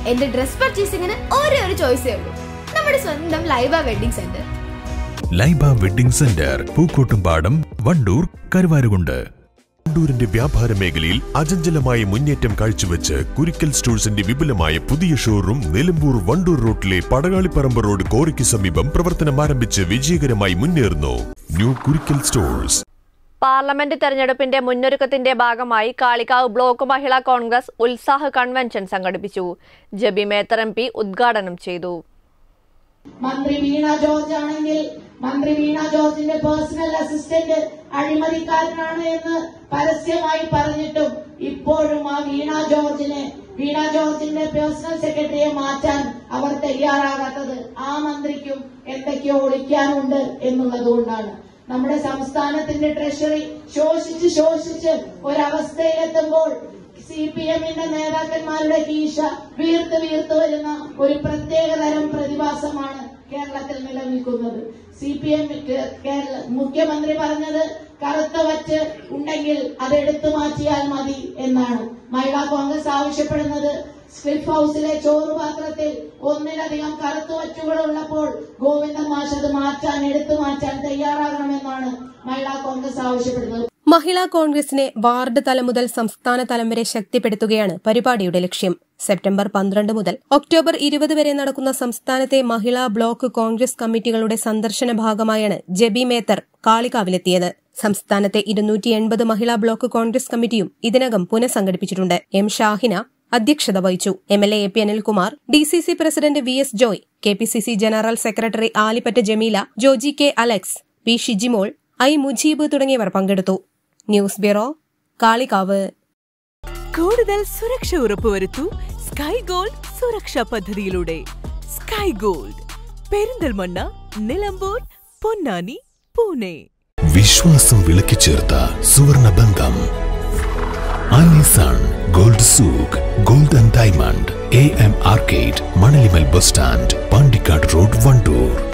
എന്റെ ഡ്രസ് പർച്ചേസിംഗിന് ഒരേ ഒരു ചോയ്സേ ഉള്ളൂ നമ്മുടെ സ്വന്തം Laiba wedding centre Laiba wedding centre Pookkottumpadam Wandoor Karuvarakundu വണ്ടൂരിന്റെ വ്യാപാര മേഖലയിൽ അചഞ്ചലമായ മുന്നേറ്റം കാഴ്ചവെച്ച് കുരിക്കൽ സ്റ്റോഴ്സിന്റെ വിപുലമായ പുതിയ ഷോറൂം നിലമ്പൂർ വണ്ടൂർ റോട്ടിലെ പടകാളിപ്പറമ്പ് റോഡ് കോറിക്ക് സമീപം പ്രവർത്തനം ആരംഭിച്ച് വിജയകരമായി മുന്നേറുന്നു ന്യൂ കുരിക്കൽ സ്റ്റോഴ്സ് പാർലമെന്റ് തെരഞ്ഞെടുപ്പിന്റെ മുന്നൊരുക്കത്തിന്റെ ഭാഗമായി കാളിക്കാവ് ബ്ലോക്ക് മഹിളാ കോൺഗ്രസ് ഉത്സാഹ കൺവെൻഷൻ സംഘടിപ്പിച്ചു ജബി മേത്തർ എം പി ഉദ്ഘാടനം ചെയ്തു മന്ത്രി വീണ ജോർജ് ആണെങ്കിൽ മന്ത്രി വീണ ജോർജിന്റെ പേഴ്സണൽ അസിസ്റ്റന്റ് അഴിമതിക്കാരനാണ് എന്ന് പരസ്യമായി പറഞ്ഞിട്ടും ഇപ്പോഴും ആ വീണ ജോർജിനെ വീണ ജോർജിന്റെ പേഴ്സണൽ സെക്രട്ടറിയെ മാറ്റാൻ അവർ തയ്യാറാകാത്തത് ആ മന്ത്രിക്കും എന്തൊക്കെയോ ഒളിക്കാനുണ്ട് എന്നുള്ളത് കൊണ്ടാണ് നമ്മുടെ സംസ്ഥാനത്തിന്റെ ട്രഷറി ശോഷിച്ച് ശോഷിച്ച് ഒരവസ്ഥയിലെത്തുമ്പോൾ സി പി എമ്മിന്റെ നേതാക്കന്മാരുടെ കീശ വീർത്ത് വീർത്ത് വരുന്ന ഒരു പ്രത്യേകതരം പ്രതിഭാസമാണ് കേരളത്തിൽ നിലനിൽക്കുന്നത് സി പി എം കേരള മുഖ്യമന്ത്രി പറഞ്ഞത് കറുത്ത വച്ച് ഉണ്ടെങ്കിൽ അത് എടുത്തു മാറ്റിയാൽ മതി എന്നാണ് മഹിളാ കോൺഗ്രസ് ആവശ്യപ്പെടുന്നത് സ്ലിഫ് ഹൌസിലെ ചോറ് പാത്രത്തിൽ ഒന്നിലധികം കറുത്തു വച്ചുകൾ ഉള്ളപ്പോൾ ഗോവിന്ദൻ മാഷ് അത് മാറ്റാൻ എടുത്തു മാറ്റാൻ തയ്യാറാകണമെന്നാണ് മഹിളാ കോൺഗ്രസ് ആവശ്യപ്പെടുന്നത് മഹിളാ കോൺഗ്രസിനെ വാർഡ് തലം മുതൽ സംസ്ഥാന തലം വരെ ശക്തിപ്പെടുത്തുകയാണ് പരിപാടിയുടെ ലക്ഷ്യം സെപ്റ്റംബർ പന്ത്രണ്ട് മുതൽ ഒക്ടോബർ ഇരുപത് വരെ നടക്കുന്ന സംസ്ഥാനത്തെ മഹിളാ ബ്ലോക്ക് കോൺഗ്രസ് കമ്മിറ്റികളുടെ സന്ദർശന ഭാഗമായാണ് ജെബി മേത്തർ കാളികാവിലെത്തിയത് സംസ്ഥാനത്തെ ഇരുന്നൂറ്റി എൺപത് മഹിളാ ബ്ലോക്ക് കോൺഗ്രസ് കമ്മിറ്റിയും ഇതിനകം പുനഃസംഘടിപ്പിച്ചിട്ടുണ്ട് എം ഷാഹിന അധ്യക്ഷത വഹിച്ചു M L A P Anilkumar D C C president V S Joy K P C C general secretary Alipatta Jameela Joji K Alex P Shijimol I Mujeeb തുടങ്ങിയവർ പങ്കെടുത്തു ന്യൂസ് ബ്യൂറോ കാളികാവ് കൂടുതൽ സുരക്ഷ ഉറപ്പുവരുത്തൂ സ്കൈ ഗോൾഡ് സുരക്ഷാ പദ്ധതിയിലൂടെ സ്കൈ ഗോൾഡ് പെരിന്തൽമണ്ണ നിലമ്പൂർ പൊന്നാനി പൂനെ വിശ്വാസം വിളക്കിച്ചേർത്ത സുവർണ ബന്ധം Alisan gold souk gold and diamond A M arcade Manalimal bus stand Pandikkad road Wandoor